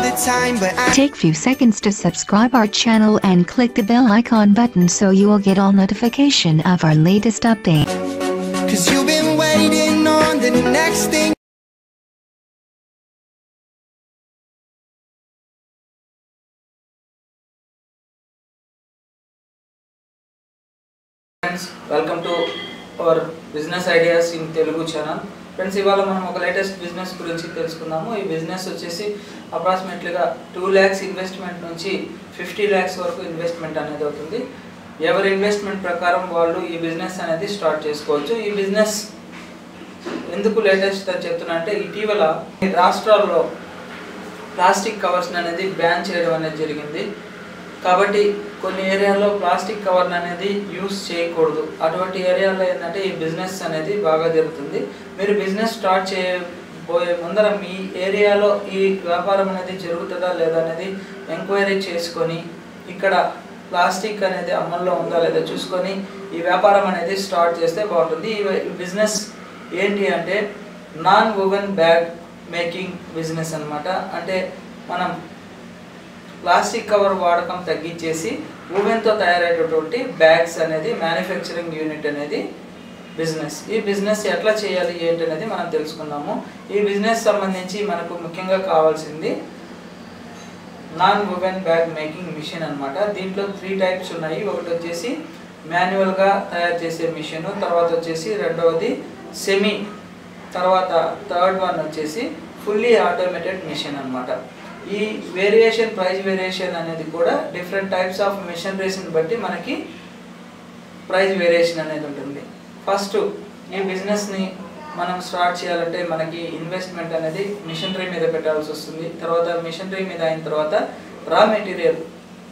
the time, but I Take few seconds to subscribe our channel and click the bell icon button so you will get all notification of our latest update. Cause you've been waiting on the next thing. Friends welcome to our business ideas in Telugu channel friends ఇవాళ మనం ఒక latest business గురించి తెలుసుకుందాము ఈ business వచ్చేసి అప్రాక్సిమేట్లీగా two lakhs investment నుంచి fifty lakhs వరకు ఇన్వెస్ట్మెంట్ అనేది అవుతుంది ఎవరి ఇన్వెస్ట్మెంట్ ప్రకారం వాళ్ళు ఈ బిజినెస్ అనేది స్టార్ట్ చేసుకోవచ్చు ఈ బిజినెస్ ఎందుకు లేటెస్ట్ అని చెప్తున్నా అంటే ఇటీవల ఈ రాష్ట్రాల్లో ప్లాస్టిక్ కవర్స్ అనేది బ్యాన్ చేయడం అనేది జరిగింది కాబట్టి కొన్ని ఏరియాలో ప్లాస్టిక్ కవర్ అనేది యూస్ చేయకూడదు అటువంటి ఏరియాలో ఏంటంటే ఈ బిజినెస్ అనేది బాగా జరుగుతుంది మీరు బిజినెస్ స్టార్ట్ చేయబోయే ముందర మీ ఏరియాలో ఈ వ్యాపారం అనేది జరుగుతుందా లేదా అనేది ఎంక్వైరీ చేసుకొని ఇక్కడ ప్లాస్టిక్ అనేది అమల్లో ఉందా లేదా చూసుకొని ఈ వ్యాపారం అనేది స్టార్ట్ చేస్తే బాగుంటుంది ఈ బిజినెస్ ఏంటి అంటే non woven bag making business అన్నమాట అంటే మనం ప్లాస్టిక్ కవర్ వాడకం తగ్గించేసి వువెన్తో తయారయ్యేటటువంటి బ్యాగ్స్ అనేది మ్యానుఫ్యాక్చరింగ్ యూనిట్ అనేది బిజినెస్ ఈ బిజినెస్ ఎట్లా చేయాలి ఏంటి అనేది మనం తెలుసుకుందాము ఈ బిజినెస్ సంబంధించి మనకు ముఖ్యంగా కావాల్సింది non woven bag making machine అన్నమాట దీంట్లో త్రీ టైప్స్ ఉన్నాయి ఒకటి వచ్చేసి మాన్యువల్గా తయారు చేసే మిషన్ తర్వాత వచ్చేసి రెండవది సెమీ తర్వాత థర్డ్ వన్ వచ్చేసి ఫుల్లీ ఆటోమేటెడ్ మిషన్ అన్నమాట ఈ వేరియేషన్ ప్రైస్ వేరియేషన్ అనేది కూడా డిఫరెంట్ టైప్స్ ఆఫ్ మిషనరీస్ని బట్టి మనకి ప్రైస్ వేరియేషన్ అనేది ఉంటుంది ఫస్ట్ ఈ బిజినెస్ని మనం స్టార్ట్ చేయాలంటే మనకి ఇన్వెస్ట్మెంట్ అనేది మిషనరీ మీద పెట్టాల్సి వస్తుంది తర్వాత మిషనరీ మీద అయిన తర్వాత రా మెటీరియల్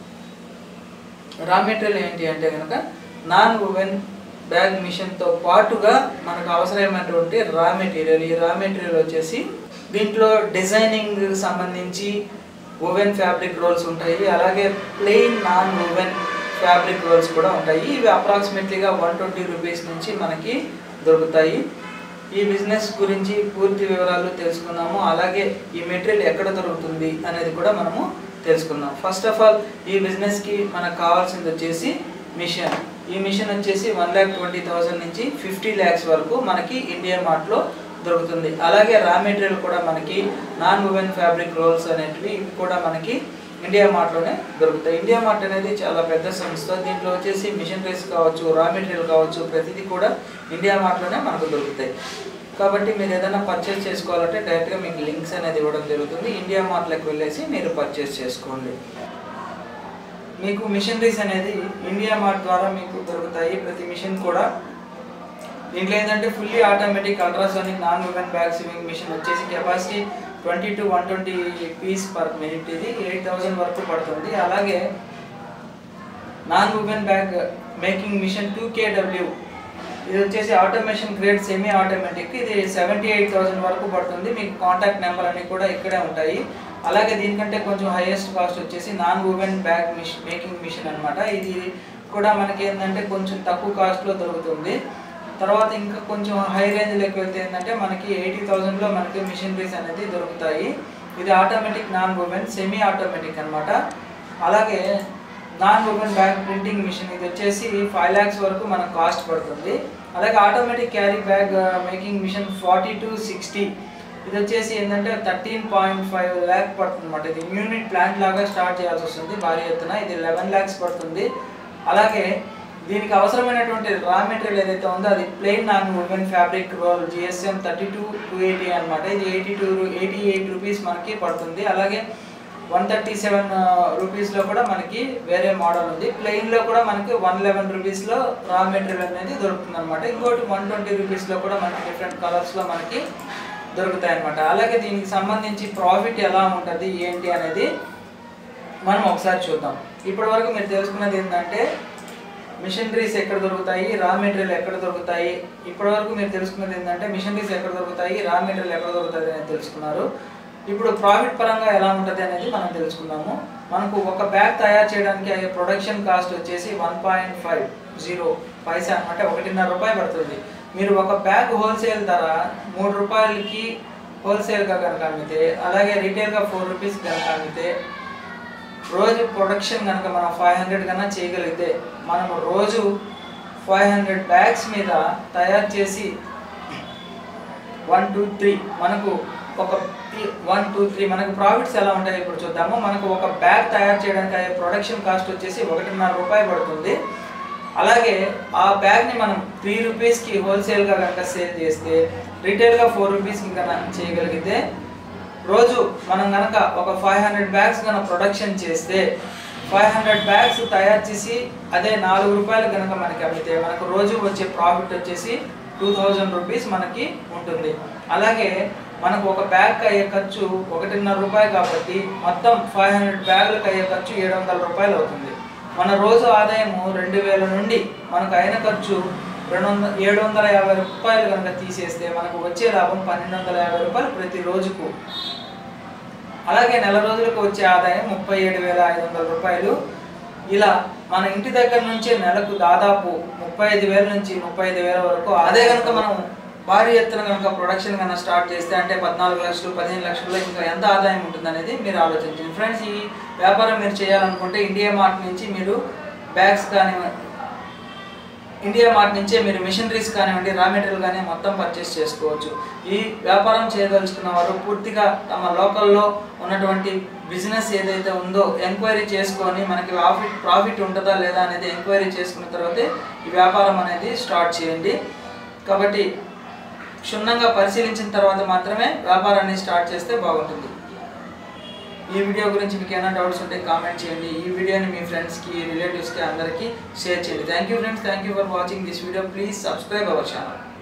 రా మెటీరియల్ ఏంటి అంటే కనుక నాన్ ఉవెన్ బ్యాగ్ మిషన్తో పాటుగా మనకు అవసరమైనటువంటి రా మెటీరియల్ ఈ రా మెటీరియల్ వచ్చేసి దీంట్లో డిజైనింగ్ సంబంధించి ఓవెన్ ఫ్యాబ్రిక్ రోల్స్ ఉంటాయి అలాగే plain non woven fabric rolls కూడా ఉంటాయి ఇవి అప్రాక్సిమేట్లీగా వన్ ట్వంటీ రూపీస్ నుంచి మనకి దొరుకుతాయి ఈ బిజినెస్ గురించి పూర్తి వివరాలు తెలుసుకున్నాము అలాగే ఈ మెటీరియల్ ఎక్కడ దొరుకుతుంది అనేది కూడా మనము తెలుసుకుందాం ఫస్ట్ ఆఫ్ ఆల్ ఈ బిజినెస్కి మనకు కావాల్సింది వచ్చేసి మిషన్ ఈ మిషన్ వచ్చేసి వన్ ల్యాక్ ట్వంటీ థౌసండ్ నుంచి ఫిఫ్టీ ల్యాక్స్ వరకు మనకి ఇండియా మార్ట్లో దొరుకుతుంది అలాగే రా మెటీరియల్ కూడా మనకి నాన్ ఉవెన్ ఫ్యాబ్రిక్ రోల్స్ అనేటివి ఇవి కూడా మనకి ఇండియా మార్ట్లోనే దొరుకుతాయి ఇండియా మార్ట్ అనేది చాలా పెద్ద సంస్థ దీంట్లో వచ్చేసి మిషనరీస్ కావచ్చు రా మెటీరియల్ కావచ్చు ప్రతిదీ కూడా ఇండియా మార్ట్లోనే మనకు దొరుకుతాయి కాబట్టి మీరు ఏదైనా పర్చేస్ చేసుకోవాలంటే డైరెక్ట్గా మీకు లింక్స్ అనేది ఇవ్వడం జరుగుతుంది ఇండియా మార్ట్లోకి వెళ్ళేసి మీరు పర్చేస్ చేసుకోండి మీకు మిషనరీస్ అనేది ఇండియా మార్ట్ ద్వారా మీకు దొరుకుతాయి ప్రతి మిషన్ కూడా దీంట్లో ఏంటంటే fully automatic ultrasonic non woven bag swing machine వచ్చేసి capacity twenty to one twenty piece per minute ఇది ఎయిట్ థౌజండ్ వరకు పడుతుంది అలాగే non woven bag making machine two KW ఇది వచ్చేసి ఆటోమేషన్ గ్రేడ్ సెమీ ఆటోమేటిక్ ఇది సెవెంటీ ఎయిట్ థౌసండ్ వరకు పడుతుంది మీకు కాంటాక్ట్ నెంబర్ అన్ని కూడా ఇక్కడే ఉంటాయి అలాగే దీనికంటే కొంచెం హైయెస్ట్ కాస్ట్ వచ్చేసి non woven bag machine making machine అనమాట ఇది కూడా మనకి ఏంటంటే కొంచెం తక్కువ కాస్ట్లో దొరుకుతుంది తర్వాత ఇంకా కొంచెం హై రేంజ్లోకి వెళ్తే ఏంటంటే మనకి ఎయిటీ థౌజండ్లో మనకి మిషనరీస్ అనేది దొరుకుతాయి ఇది automatic non woven semi automatic అనమాట అలాగే non woven bag printing machine ఇది వచ్చేసి ఫైవ్ ల్యాక్స్ వరకు మనకు కాస్ట్ పడుతుంది అలాగే automatic carry bag making machine forty to sixty ఇది వచ్చేసి ఏంటంటే థర్టీన్ పాయింట్ ఫైవ్ ల్యాక్ పడుతుంది అనమాట ఇది యూనిట్ ప్లాంట్ లాగా స్టార్ట్ చేయాల్సి వస్తుంది భారీ ఎత్తున ఇది లెవెన్ ల్యాక్స్ పడుతుంది అలాగే దీనికి అవసరమైనటువంటి రా మెటీరియల్ ఏదైతే ఉందో అది plain non woven fabric roll GSM thirty two to eighty అనమాట ఇది eighty to eighty eight rupees మనకి పడుతుంది అలాగే వన్ థర్టీ సెవెన్ రూపీస్లో కూడా మనకి వేరే మోడల్ ఉంది ప్లెయిన్లో కూడా మనకి వన్ లెవెన్ రూపీస్లో రా మెటీరియల్ అనేది దొరుకుతుంది అనమాట ఇంకోటి వన్ ట్వంటీ రూపీస్లో కూడా మనకి డిఫరెంట్ కలర్స్లో మనకి దొరుకుతాయి అనమాట అలాగే దీనికి సంబంధించి ప్రాఫిట్ ఎలా ఉంటుంది ఏంటి అనేది మనం ఒకసారి చూద్దాం ఇప్పటి వరకు మీరు తెలుసుకున్నది ఏంటంటే మిషనరీస్ ఎక్కడ దొరుకుతాయి రా మెటీరియల్ ఎక్కడ దొరుకుతాయి ఇప్పటి వరకు మీరు తెలుసుకున్నది ఏంటంటే మిషనరీస్ ఎక్కడ దొరుకుతాయి రా మెటీరియల్ ఎక్కడ దొరుకుతుంది అనేది తెలుసుకున్నారు ఇప్పుడు ప్రాఫిట్ పరంగా ఎలా ఉంటుంది అనేది మనం తెలుసుకున్నాము మనకు ఒక బ్యాగ్ తయారు చేయడానికి అయ్యే ప్రొడక్షన్ కాస్ట్ వచ్చేసి వన్ పాయింట్ ఫైవ్ జీరో పైసా అంటే ఒకటిన్నర రూపాయి పడుతుంది మీరు ఒక బ్యాగ్ హోల్సేల్ ధర మూడు రూపాయలకి హోల్సేల్గా కనుక అమ్మితే అలాగే రీటైల్గా ఫోర్ రూపీస్ కనుక అమ్మితే రోజు ప్రొడక్షన్ కనుక మనం ఫైవ్ హండ్రెడ్ కన్నా చేయగలిగితే మనం రోజు ఫైవ్ హండ్రెడ్ బ్యాగ్స్ మీద తయారు చేసి వన్ టూ త్రీ మనకు ఒక వన్ టూ త్రీ మనకు ప్రాఫిట్స్ ఎలా ఉంటాయి ఇప్పుడు చూద్దాము మనకు ఒక బ్యాగ్ తయారు చేయడానికి అయ్యే ప్రొడక్షన్ కాస్ట్ వచ్చేసి ఒకటిన్నర రూపాయి పడుతుంది అలాగే ఆ బ్యాగ్ని మనం త్రీ రూపీస్కి హోల్సేల్గా కనుక సేల్ చేస్తే రీటైల్గా ఫోర్ రూపీస్కి కనుక చేయగలిగితే రోజు మనం కనుక ఒక ఫైవ్ హండ్రెడ్ బ్యాగ్స్ కనుక ప్రొడక్షన్ చేస్తే ఫైవ్ హండ్రెడ్ బ్యాగ్స్ తయారు చేసి అదే నాలుగు రూపాయలు కనుక మనకి అమ్మితే మనకు రోజు వచ్చే ప్రాఫిట్ వచ్చేసి టూ థౌజండ్ రూపీస్ మనకి ఉంటుంది అలాగే మనకు ఒక బ్యాగ్ అయ్యే ఖర్చు ఒకటిన్నర రూపాయలు కాబట్టి మొత్తం ఫైవ్ హండ్రెడ్ బ్యాగులకు అయ్యే ఖర్చు ఏడు వందల రూపాయలు అవుతుంది మన రోజు ఆదాయము రెండు వేల నుండి మనకు అయిన ఖర్చు రెండు వందల ఏడు వందల యాభై రూపాయలు కనుక తీసేస్తే మనకు వచ్చే లాభం పన్నెండు వందల యాభై రూపాయలు ప్రతి రోజుకు అలాగే నెల రోజులకు వచ్చే ఆదాయం ముప్పై ఏడు వేల ఐదు వందల రూపాయలు ఇలా మన ఇంటి దగ్గర నుంచే నెలకు దాదాపు ముప్పై ఐదు వేల నుంచి ముప్పై ఐదు వేల వరకు అదే కనుక మనం భారీ ఎత్తున కనుక ప్రొడక్షన్ కనుక స్టార్ట్ చేస్తే అంటే పద్నాలుగు లక్షలు పదిహేను లక్షల్లో ఇంకా ఎంత ఆదాయం ఉంటుంది అనేది మీరు ఆలోచించండి ఫ్రెండ్స్ ఈ వ్యాపారం మీరు చేయాలనుకుంటే ఇండియా మార్ట్ నుంచి మీరు బ్యాగ్స్ కానివ్వండి ఇండియా మార్ట్ నుంచే మీరు మిషనరీస్ కానివ్వండి రా మెటీరియల్ కానీ మొత్తం పర్చేస్ చేసుకోవచ్చు ఈ వ్యాపారం చేయదలుచుకున్న వారు పూర్తిగా తమ లోకల్లో ఉన్నటువంటి బిజినెస్ ఏదైతే ఉందో ఎంక్వైరీ చేసుకొని మనకి ప్రాఫిట్ ప్రాఫిట్ ఉంటుందా లేదా అనేది ఎంక్వైరీ చేసుకున్న తర్వాతే ఈ వ్యాపారం అనేది స్టార్ట్ చేయండి కాబట్టి క్షుణ్ణంగా పరిశీలించిన తర్వాత మాత్రమే వ్యాపారాన్ని స్టార్ట్ చేస్తే బాగుంటుంది ఈ వీడియో గురించి మీకు ఏమైనా డౌట్స్ ఉంటే కామెంట్ చేయండి ఈ వీడియోని మీ ఫ్రెండ్స్కి రిలేటివ్స్కి అందరికీ షేర్ చేయండి thank you friends thank you for watching this video please subscribe our channel